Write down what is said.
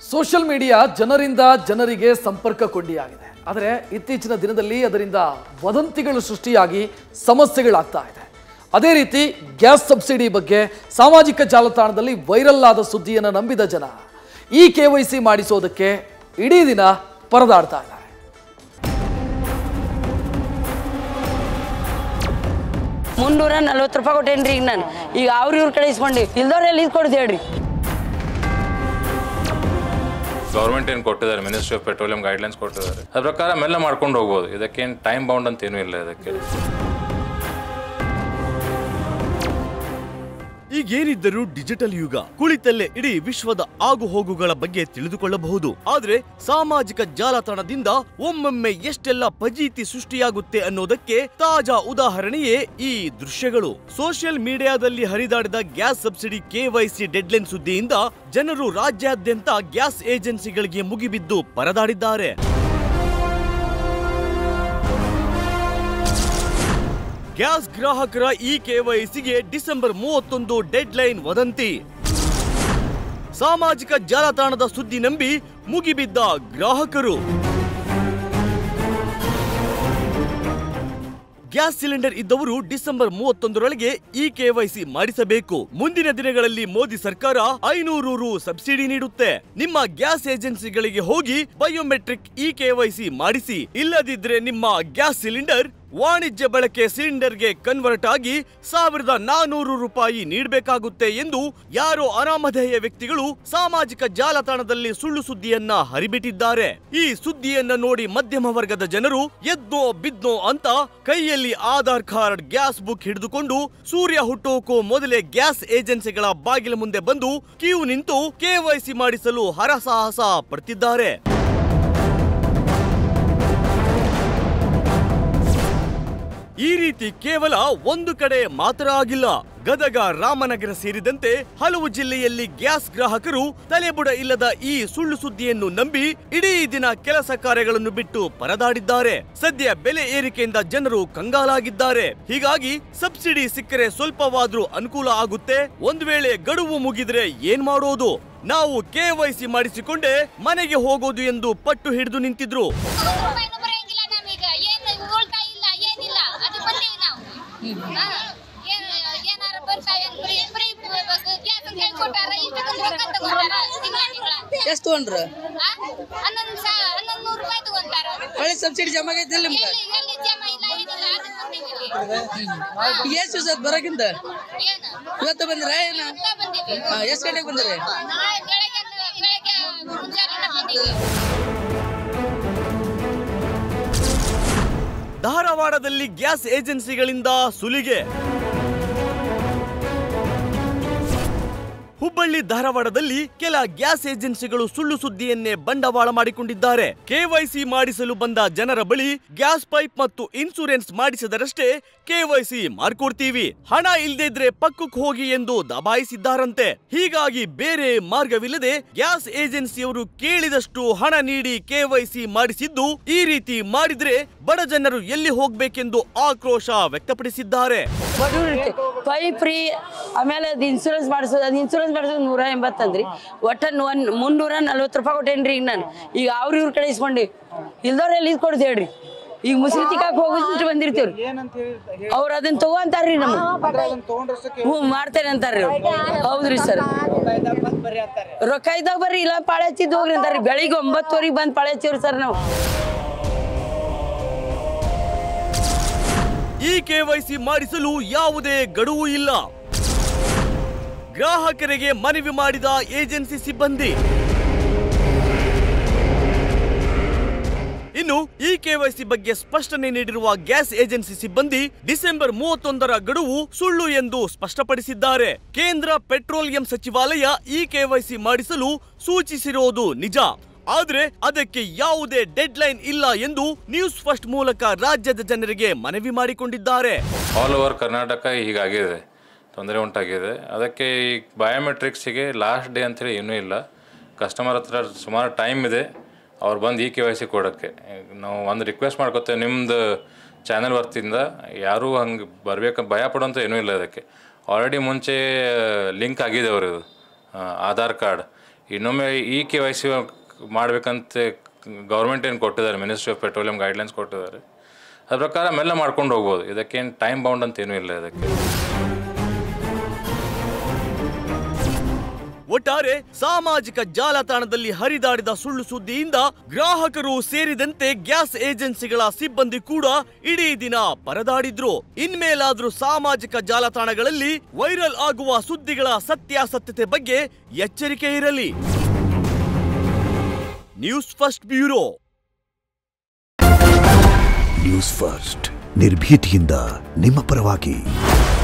Social media ಜನರಿಂದ ಜನರಿಗೆ ಸಂಪರ್ಕ ಕೊಂಡಿಯಾಗಿದೆ ಆದರೆ ಇತ್ತೀಚಿನ ದಿನದಲ್ಲಿ ಅದರಿಂದ ವದಂತಿಗಳು ಸೃಷ್ಟಿಯಾಗಿ ಸಮಸ್ಯೆಗಳಾಗ್ತಾ ಇದೆ ಅದೇ ರೀತಿ ಗ್ಯಾಸ್ ಸಬ್ಸಿಡಿ ಬಗ್ಗೆ ಸಾಮಾಜಿಕ ಜಾಲತಾಣದಲ್ಲಿ ವೈರಲ್ ಆದ ಸುದ್ದಿಯನ್ನು ನಂಬಿದ ಜನ ಈ ಕೆ ವೈ ಸಿ ಮಾಡಿಸೋದಕ್ಕೆ ಇಡೀ ದಿನ ಪರದಾಡ್ತಾ ಇದ್ದಾರೆ ಮುನ್ನೂರ ನಲ್ವತ್ತು ರೂಪಾಯಿ ಕೊಟ್ಟೇನ್ರಿ ಈಗ ನಾನು ಈಗ ಅವ್ರ ಇವ್ರ ಕಡೆ ಇಸ್ಕೊಂಡು ಇಲ್ದವ್ರು ಎಲ್ಲಿ ಇಸ್ಕೊಡ್ದು ಹೇಳ್ರಿ ಗೌರ್ಮೆಂಟ್ ಏನು ಕೊಟ್ಟಿದ್ದಾರೆ ಮಿನಿಸ್ಟ್ರಿ ಆಫ್ ಪೆಟ್ರೋಲಿಯಂ ಗೈಡ್ಲೈನ್ಸ್ ಕೊಟ್ಟಿದ್ದಾರೆ ಅದ್ರ ಪ್ರಕಾರ ಮೆಲ್ಲ ಮಾಡ್ಕೊಂಡು ಹೋಗ್ಬೋದು ಇದಕ್ಕೇನು ಟೈಮ್ ಬೌಂಡ್ ಅಂತ ಏನೂ ಇಲ್ಲ ಇದಕ್ಕೆ ಈಗೇನಿದ್ದರೂ ಡಿಜಿಟಲ್ ಯುಗ ಕುಳಿತಲ್ಲೇ ಇಡೀ ವಿಶ್ವದ ಆಗು ಹೋಗುಗಳ ಬಗ್ಗೆ ತಿಳಿದುಕೊಳ್ಳಬಹುದು ಆದ್ರೆ ಸಾಮಾಜಿಕ ಜಾಲತಾಣದಿಂದ ಒಮ್ಮೊಮ್ಮೆ ಎಷ್ಟೆಲ್ಲ ಫಜೀತಿ ಸೃಷ್ಟಿಯಾಗುತ್ತೆ ಅನ್ನೋದಕ್ಕೆ ತಾಜಾ ಉದಾಹರಣೆಯೇ ಈ ದೃಶ್ಯಗಳು ಸೋಷಿಯಲ್ ಮೀಡಿಯಾದಲ್ಲಿ ಹರಿದಾಡಿದ ಗ್ಯಾಸ್ ಸಬ್ಸಿಡಿ ಕೆವೈಸಿ ಡೆಡ್ಲೈನ್ ಸುದ್ದಿಯಿಂದ ಜನರು ರಾಜ್ಯಾದ್ಯಂತ ಗ್ಯಾಸ್ ಏಜೆನ್ಸಿಗಳಿಗೆ ಮುಗಿಬಿದ್ದು ಪರದಾಡಿದ್ದಾರೆ ಗ್ಯಾಸ್ ಗ್ರಾಹಕರ ಈ ಕೆವೈಸಿಗೆ ಡಿಸೆಂಬರ್ ಮೂವತ್ತೊಂದು ಡೆಡ್ ಲೈನ್ ವದಂತಿ ಸಾಮಾಜಿಕ ಜಾಲತಾಣದ ಸುದ್ದಿ ನಂಬಿ ಮುಗಿಬಿದ್ದ ಗ್ರಾಹಕರು ಗ್ಯಾಸ್ ಸಿಲಿಂಡರ್ ಇದ್ದವರು ಡಿಸೆಂಬರ್ ಮೂವತ್ತೊಂದರೊಳಗೆ ಈ ಕೆವೈಸಿ ಮಾಡಿಸಬೇಕು ಮುಂದಿನ ದಿನಗಳಲ್ಲಿ ಮೋದಿ ಸರ್ಕಾರ ಐನೂರು ರು ಸಬ್ಸಿಡಿ ನೀಡುತ್ತೆ ನಿಮ್ಮ ಗ್ಯಾಸ್ ಏಜೆನ್ಸಿಗಳಿಗೆ ಹೋಗಿ ಬಯೋಮೆಟ್ರಿಕ್ ಇ ಕೆವೈಸಿ ಮಾಡಿಸಿ ಇಲ್ಲದಿದ್ರೆ ನಿಮ್ಮ ಗ್ಯಾಸ್ ಸಿಲಿಂಡರ್ ವಾಣಿಜ್ಯ ಬಳಕೆ ಸಿಲಿಂಡರ್ಗೆ ಕನ್ವರ್ಟ್ ಆಗಿ ಸಾವಿರದ ನಾನೂರು ರೂಪಾಯಿ ನೀಡಬೇಕಾಗುತ್ತೆ ಎಂದು ಯಾರೋ ಅನಾಮಧೇಯ ವ್ಯಕ್ತಿಗಳು ಸಾಮಾಜಿಕ ಜಾಲತಾಣದಲ್ಲಿ ಸುಳ್ಳು ಸುದ್ದಿಯನ್ನ ಹರಿಬಿಟ್ಟಿದ್ದಾರೆ ಈ ಸುದ್ದಿಯನ್ನ ನೋಡಿ ಮಧ್ಯಮ ವರ್ಗದ ಜನರು ಎದ್ನೋ ಬಿದ್ನೋ ಅಂತ ಕೈಯಲ್ಲಿ ಆಧಾರ್ ಕಾರ್ಡ್ ಗ್ಯಾಸ್ ಬುಕ್ ಹಿಡಿದುಕೊಂಡು ಸೂರ್ಯ ಹುಟ್ಟೋಕೋ ಮೊದಲೇ ಗ್ಯಾಸ್ ಏಜೆನ್ಸಿಗಳ ಬಾಗಿಲ ಮುಂದೆ ಬಂದು ಕ್ಯೂ ನಿಂತು ಕೆವೈಸಿ ಮಾಡಿಸಲು ಹರಸಾಹಸ ಪಡ್ತಿದ್ದಾರೆ ಈ ರೀತಿ ಕೇವಲ ಒಂದು ಕಡೆ ಮಾತ್ರ ಆಗಿಲ್ಲ ಗದಗ ರಾಮನಗರ ಸೇರಿದಂತೆ ಹಲವು ಜಿಲ್ಲೆಯಲ್ಲಿ ಗ್ಯಾಸ್ ಗ್ರಾಹಕರು ತಲೆಬುಡ ಇಲ್ಲದ ಈ ಸುಳ್ಳು ಸುದ್ದಿಯನ್ನು ನಂಬಿ ಇಡೀ ದಿನ ಕೆಲಸ ಕಾರ್ಯಗಳನ್ನು ಬಿಟ್ಟು ಪರದಾಡಿದ್ದಾರೆ ಸದ್ಯ ಬೆಲೆ ಏರಿಕೆಯಿಂದ ಜನರು ಕಂಗಾಲಾಗಿದ್ದಾರೆ ಹೀಗಾಗಿ ಸಬ್ಸಿಡಿ ಸಿಕ್ಕರೆ ಸ್ವಲ್ಪವಾದ್ರೂ ಅನುಕೂಲ ಆಗುತ್ತೆ ಒಂದು ವೇಳೆ ಗಡುವು ಮುಗಿದ್ರೆ ಏನ್ ಮಾಡೋದು ನಾವು ಕೆವೈಸಿ ಮಾಡಿಸಿಕೊಂಡೇ ಮನೆಗೆ ಹೋಗೋದು ಎಂದು ಪಟ್ಟು ಹಿಡಿದು ನಿಂತಿದ್ರು ರೂಪಾಯಿನೂ ಬರಂಗಿಲ್ಲ ನಮೀಗ ಏನು ಉಳ್ತಾಯ ಇಲ್ಲ ಏನಿಲ್ಲ ಅದು ಬಂದೀವಿ ನಾವು ಹಾ. ಏನ್- ಏನಾರ ಬರ್ತಾವೆ ಫ್ರೀ ಫ್ರೀ ಗ್ಯಾಸ್ ಅಂತ ಹೇಳ್ಕೊಟ್ಟಾರ ಇಷ್ಟಕ್ಕೊಂದು ರೊಕ್ಕ ತಗೊಂತಾರ ತಿಂಗಳ ತಿಂಗಳ ಎಷ್ಟು ತೊಗೊಂಡ್ರ ಹಾ? ಹನ್ನೊಂದು ಸಾ ಹನ್ನೊಂದು ನೂರು ರೂಪಾಯಿ ತಗೊಂತಾರ ಹೊಳ್ಳಿ ಸಬ್ಸಿಡಿ ಜಮಾ ಆಗೈತಿಲ್ಲ ನಿಮ್ಗೆ ಎಲ್ಲಿ ಎಲ್ಲಿ ಜಮ ಇಲ್ಲ ಏನಿಲ್ಲ ಅದು ಬಂದೀವಿ ಇಲ್ಲಿ. ಈಗ ಎಷ್ಟು ದಿವಸ ಬರೋಕ್ಕಿಂತ ಏನು ಇವತ್ತು ಬಂದ್ರ ಏನ ಇವತ್ತ ಬಂದೀವಿ ಎಷ್ಟು ಗಂಟೆಗೆ ಬಂದ್ರಿ ನಾಳೆ ಬೆಳಗ್ಗೆ ಬೆಳಗ್ಗೆ ಮುಂಜಾನೆ ಬಂದೀವಿ ಧಾರವಾಡದಲ್ಲಿ ಗ್ಯಾಸ್ ಏಜೆನ್ಸಿಗಳಿಂದ ಸುಲಿಗೆ ಹುಬ್ಬಳ್ಳಿ ಧಾರವಾಡದಲ್ಲಿ ಕೆಲ ಗ್ಯಾಸ್ ಏಜೆನ್ಸಿಗಳು ಸುಳ್ಳು ಸುದ್ದಿಯನ್ನೇ ಬಂಡವಾಳ ಮಾಡಿಕೊಂಡಿದ್ದಾರೆ ಕೆವೈಸಿ ಮಾಡಿಸಲು ಬಂದ ಜನರ ಬಳಿ ಗ್ಯಾಸ್ ಪೈಪ್ ಮತ್ತು ಇನ್ಸೂರೆನ್ಸ್ ಮಾಡಿಸಿದರಷ್ಟೇ ಕೆವೈಸಿ ಮಾಡ್ಕೊಡ್ತೀವಿ ಹಣ ಇಲ್ದಿದ್ರೆ ಪಕ್ಕಕ್ಕೆ ಹೋಗಿ ಎಂದು ದಬಾಯಿಸಿದ್ದಾರಂತೆ ಹೀಗಾಗಿ ಬೇರೆ ಮಾರ್ಗವಿಲ್ಲದೆ ಗ್ಯಾಸ್ ಏಜೆನ್ಸಿಯವರು ಕೇಳಿದಷ್ಟು ಹಣ ನೀಡಿ ಕೆವೈಸಿ ಮಾಡಿಸಿದ್ದು ಈ ರೀತಿ ಮಾಡಿದ್ರೆ ಬಡ ಜನರು ಎಲ್ಲಿ ಹೋಗ್ಬೇಕೆಂದು ಆಕ್ರೋಶ ವ್ಯಕ್ತಪಡಿಸಿದ್ದಾರೆ ಬಡವ್ರು ಪೈಪ್ ಫ್ರೀ ಆಮೇಲೆ ಅದು ಇನ್ಸೂರೆನ್ಸ್ ಮಾಡಿಸೋದು ಅದು ಇನ್ಸೂರೆನ್ಸ್ ಮಾಡಿಸೋದು ನೂರ ಎಂಬತ್ತಂದ್ರಿ ಒಟ್ಟ ಒನ್ ಮುನ್ನೂರ ನಲ್ವತ್ತು ರೂಪಾಯಿ ಕೊಟ್ಟೇನ್ರಿ ಈಗ ನಾನು ಈಗ ಅವ್ರ ಇವ್ರ ಕಡೆ ಇಸ್ಕೊಂಡು ಇಲ್ದವ್ರು ಎಲ್ಲಿ ಇಸ್ಕೊಡ್ದು ಹೇಳ್ರಿ ಈಗ ಮುಸ್ಲಿ ತಿಕ್ಕಾಕ್ ಹೋಗಿಟ್ಟು ಬಂದಿರ್ತೀವ್ರಿ ಅವ್ರು ಅದನ್ನ ತಗೋಂತಾರ್ರಿ ನಮ್ಗೆ ಹ್ಞೂ ಮಾಡ್ತೇನೆ ಅಂತಾರ್ರಿ ಅವ್ರು. ಹೌದ್ರಿ ಸರ್ ರೊಕ್ಕ ಇದ್ದಾಗ ಬರ್ರಿ ಇಲ್ಲ ಪಾಳೆ ಹಚ್ಚಿದ್ದು ಹೋಗ್ರಿ ಅಂತಾರ್ರಿ ಬೆಳಿಗ್ಗೆ ಒಂಬತ್ತುವರೆಗೆ ಬಂದು ಪಾಳೆ ಹಚ್ಚಿವ್ರಿ ಸರ್ ನಾವು ಈ ಕೆವೈಸಿ ಮಾಡಿಸಲು ಯಾವುದೇ ಗಡುವು ಇಲ್ಲ ಗ್ರಾಹಕರಿಗೆ ಮನವಿ ಮಾಡಿದ ಏಜೆನ್ಸಿ ಸಿಬ್ಬಂದಿ ಇನ್ನು ಈ ಕೆವೈಸಿ ಬಗ್ಗೆ ಸ್ಪಷ್ಟನೆ ನೀಡಿರುವ ಗ್ಯಾಸ್ ಏಜೆನ್ಸಿ ಸಿಬ್ಬಂದಿ ಡಿಸೆಂಬರ್ ಮೂವತ್ತೊಂದರ ಗಡುವು ಸುಳ್ಳು ಎಂದು ಸ್ಪಷ್ಟಪಡಿಸಿದ್ದಾರೆ ಕೇಂದ್ರ ಪೆಟ್ರೋಲಿಯಂ ಸಚಿವಾಲಯ ಈ ಕೆವೈಸಿ ಮಾಡಿಸಲು ಸೂಚಿಸಿರೋದು ನಿಜ ಆದ್ರೆ ಅದಕ್ಕೆ ಯಾವುದೇ ಡೆಡ್ ಲೈನ್ ಇಲ್ಲ ಎಂದು ನ್ಯೂಸ್ ಫಸ್ಟ್ ಮೂಲಕ ರಾಜ್ಯದ ಜನರಿಗೆ ಮನವಿ ಮಾಡಿಕೊಂಡಿದ್ದಾರೆ ಆಲ್ ಓವರ್ ಕರ್ನಾಟಕ ಹೀಗಾಗಿದೆ ತೊಂದರೆ ಉಂಟಾಗಿದೆ ಅದಕ್ಕೆ ಈ ಬಯೋಮೆಟ್ರಿಕ್ಸಿಗೆ ಲಾಸ್ಟ್ ಡೇ ಅಂಥೇಳಿ ಏನೂ ಇಲ್ಲ ಕಸ್ಟಮರ್ ಹತ್ರ ಸುಮಾರು ಟೈಮ್ ಇದೆ ಅವ್ರು ಬಂದು ಈ ಕೆ ವೈ ಸಿ ಕೊಡೋಕ್ಕೆ ನಾವು ಒಂದು ರಿಕ್ವೆಸ್ಟ್ ಮಾಡ್ಕೊತೇವೆ ನಿಮ್ಮದು ಚಾನೆಲ್ ವರ್ತಿಂದ ಯಾರೂ ಹಂಗೆ ಬರ್ಬೇಕು ಭಯ ಪಡೋಂಥ ಏನೂ ಇಲ್ಲ ಅದಕ್ಕೆ ಆಲ್ರೆಡಿ ಮುಂಚೆ ಲಿಂಕ್ ಆಗಿದೆ ಅವ್ರದ್ದು ಆಧಾರ್ ಕಾರ್ಡ್ ಇನ್ನೊಮ್ಮೆ ಈ ಕೆ ವೈ ಸಿ ಮಾಡಬೇಕಂತ ಗೌರ್ಮೆಂಟ್ ಏನು ಕೊಟ್ಟಿದ್ದಾರೆ ಮಿನಿಸ್ಟ್ರಿ ಆಫ್ ಪೆಟ್ರೋಲಿಯಂ ಗೈಡ್ಲೈನ್ಸ್ ಕೊಟ್ಟಿದ್ದಾರೆ ಅದ್ರ ಪ್ರಕಾರ ಮೆಲ್ಲ ಮಾಡ್ಕೊಂಡು ಹೋಗ್ಬೋದು ಇದಕ್ಕೇನು ಟೈಮ್ ಬೌಂಡ್ ಅಂತ ಏನೂ ಇಲ್ಲ ಇದಕ್ಕೆ ಒಟ್ಟಾರೆ ಸಾಮಾಜಿಕ ಜಾಲತಾಣದಲ್ಲಿ ಹರಿದಾಡಿದ ಸುಳ್ಳು ಸುದ್ದಿಯಿಂದ ಗ್ರಾಹಕರು ಸೇರಿದಂತೆ ಗ್ಯಾಸ್ ಏಜೆನ್ಸಿಗಳ ಸಿಬ್ಬಂದಿ ಕೂಡ ಇಡೀ ದಿನ ಪರದಾಡಿದ್ರು ಇನ್ಮೇಲಾದ್ರೂ ಸಾಮಾಜಿಕ ಜಾಲತಾಣಗಳಲ್ಲಿ ವೈರಲ್ ಆಗುವ ಸುದ್ದಿಗಳ ಸತ್ಯಾಸತ್ಯತೆ ಬಗ್ಗೆ ಎಚ್ಚರಿಕೆ ಇರಲಿ news first bureau news first ನಿರ್ಭೀತಿಯಿಂದ ನಿಮ್ಮ ಪರವಾಗಿ